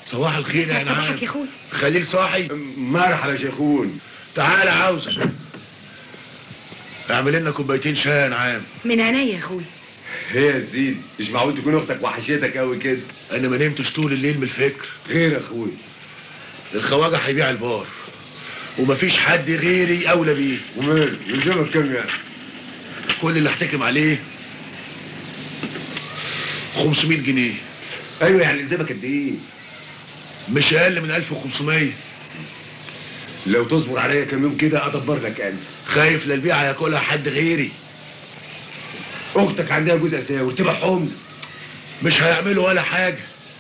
صباح الخير يا صباحك نعم يا اخوي خليل صاحي مرحبا يا شيخون تعالى عاوزك اعمل لنا كوبايتين شاي يا نعام من عينيا يا اخوي هي يا سيدي مش معقول تكون اختك وحشتك قوي كده انا ما نمتش طول الليل من الفكر خير يا اخوي الخواجه هيبيع البار ومفيش حد غيري اولى بيه ومال يلزمك كام يعني كل اللي احتكم عليه 500 جنيه ايوه يعني يلزمك قد ايه مش اقل من 1500 لو تصبر عليا كام يوم كده ادبر لك الف خايف لا البيعه ياكلها حد غيري اختك عندها جوز اساور تبقى حمل مش هيعملوا ولا حاجه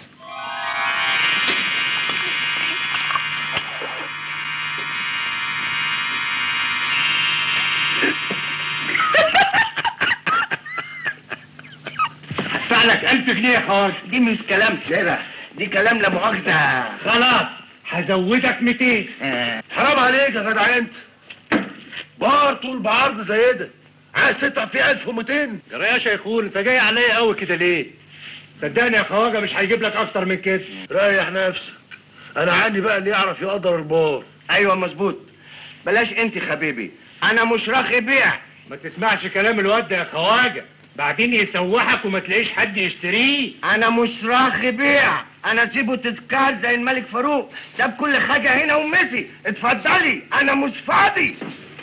هدفع لك 1000 جنيه يا خواجه دي مش كلام سرة دي كلام لا مؤاخذة خلاص هزودك 200 آه، حرام عليك يا جدع انت بار طول بعرض زي ده عايز تدفع فيه 1200 يا يا شيخون انت جاي عليا قوي كده ليه صدقني يا خواجه مش هيجيب لك اكتر من كده ريح نفسك انا عندي بقى اللي يعرف يقدر البار ايوه مظبوط بلاش انت حبيبي انا مش راخي بيع ما تسمعش كلام الواد ده يا خواجه بعدين يسوحك وما تلاقيش حد يشتريه انا مش راخي بيع انا سيبه تذكار زي الملك فاروق ساب كل حاجة هنا ومشي اتفضلي انا مش فاضي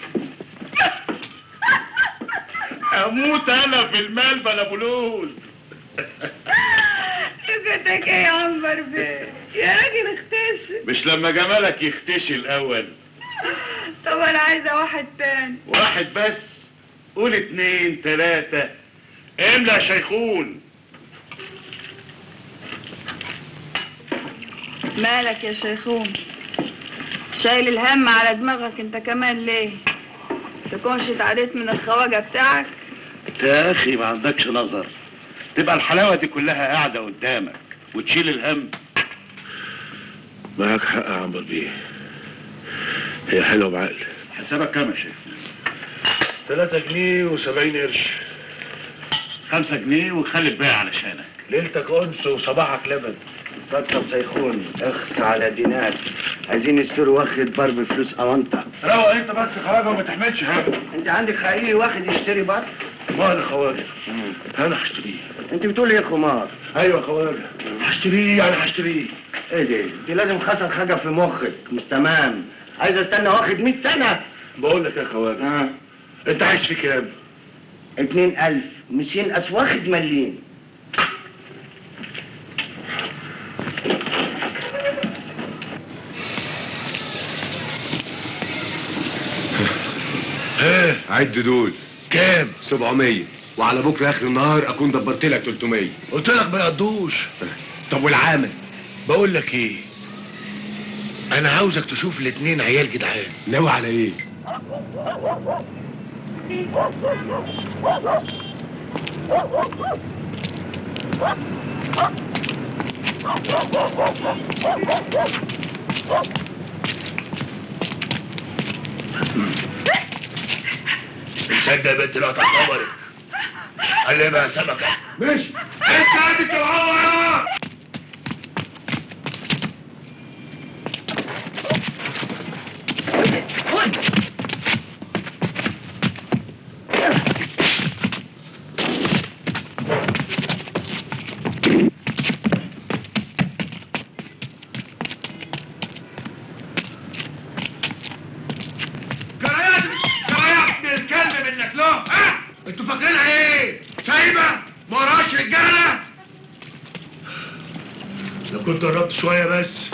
اموت انا في المال بلا فلوس لقيتك ايه يا عنبر بيه يا راجل اختشي مش لما جمالك يختشي الاول طب انا عايزه واحد تاني واحد بس قول اتنين تلاتة املا يا شيخون مالك يا شيخون شايل الهم على دماغك انت كمان ليه تكونش اتعديت من الخواجه بتاعك يا اخي ما عندكش نظر تبقى الحلاوة دي كلها قاعدة قدامك وتشيل الهم معاك حق يا عمرو بيه هي حلوة بعقل حسابك كام يا شيخ؟ 3 جنيه و70 قرش 5 جنيه وخلي الباقي علشانك ليلتك انس وصباحك لبن اتفضل سيخون اخس على دي ناس عايزين يشتروا واخد بار بفلوس اوانطة روق انت بس خواجه وما تحملش هم انت عندك حقيقي واخد يشتري بار ما انا خواجه انا هشتريه انت بتقول ايه خمار ايوه يا خواجه هشتريه يعني هشتريه ايه دي دي لازم خسر حاجة في مخك مش تمام عايز استنى واخد 100 سنة بقول لك يا خواجه اه انت عايش في كام؟ اتنين ألف مش ينقص واخد مليين ها عد دول كام؟ 700 وعلى بكره اخر النهار اكون دبرت لك 300 قلت لك ما يقضوش طب والعامل بقول لك ايه انا عاوزك تشوف الاتنين عيال جدعان ناوي على ايه تصدق يا بنت القطع قمرك قلبها سمكة مش انت عندك تبعوها جرايات جرايات ابن الكلب منك له ها انتوا فاكرينها ايه سايبه ما وراهاش رجاله لو كنت قربت شويه بس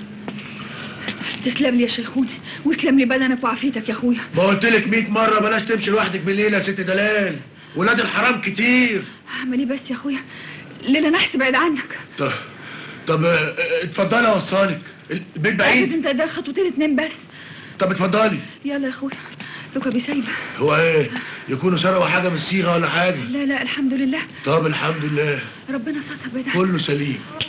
تسلم لي يا شيخون وتسلم لي بدنك وعافيتك يا اخويا ما قلت لك 100 مره بلاش تمشي لوحدك بالليل يا ست دلال ولاد الحرام كتير اعمل ايه بس يا اخويا ليلة نحس بعيد عنك طب طب اه، اه، اتفضلي اوصلك البيت بعيد بعيد انت ده خطوتين اتنين بس طب اتفضلي يلا يا اخويا ركبي سايبه هو ايه يكونوا سرقوا حاجه من الصيغه ولا حاجه لا لا الحمد لله طب الحمد لله ربنا ستر بعيد عنك كله سليم